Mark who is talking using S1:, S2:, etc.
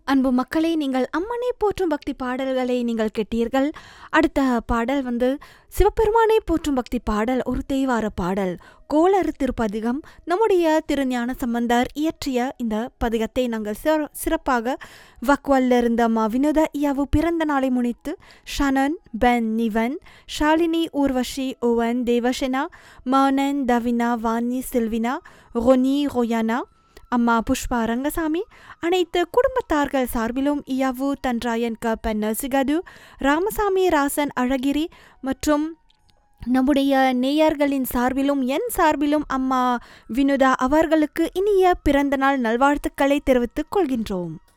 S1: அன்பு மக்களே நீங்கள் அம்மனை போற்றும் பக்தி பாடல்களை நீங்கள் கேட்டீர்கள் அடுத்த பாடல் வந்து சிவபெருமானை போற்றும் பக்தி பாடல் ஒரு தேவார பாடல் கோளறு திருப்பதிகம் நம்முடைய திருஞான சம்பந்தர் இயற்றிய இந்த பதிகத்தை நாங்கள் சிற- சிறப்பாக வக்வல்ல இருந்த மா வினோத இயாவு பிறந்த நாளை முன்னிட்டு Shannon Ben Nivan Shalini Urvashi Owen Devasena Maunan Thavina Vani Silvina Ronnie ரொயானா அம்மா புஷ்பா ரங்கசாமி அனைத்து குடும்பத்தார்கள் சார்பிலும் இயாவு தன்ராயன் கப்பன் நசிகது ராமசாமி ராசன் அழகிரி மற்றும் நம்முடைய நேயர்களின் சார்பிலும் என் சார்பிலும் அம்மா வினுதா அவர்களுக்கு இனிய பிறந்தநாள் நல்வாழ்த்துக்களை தெரிவித்துக் கொள்கின்றோம்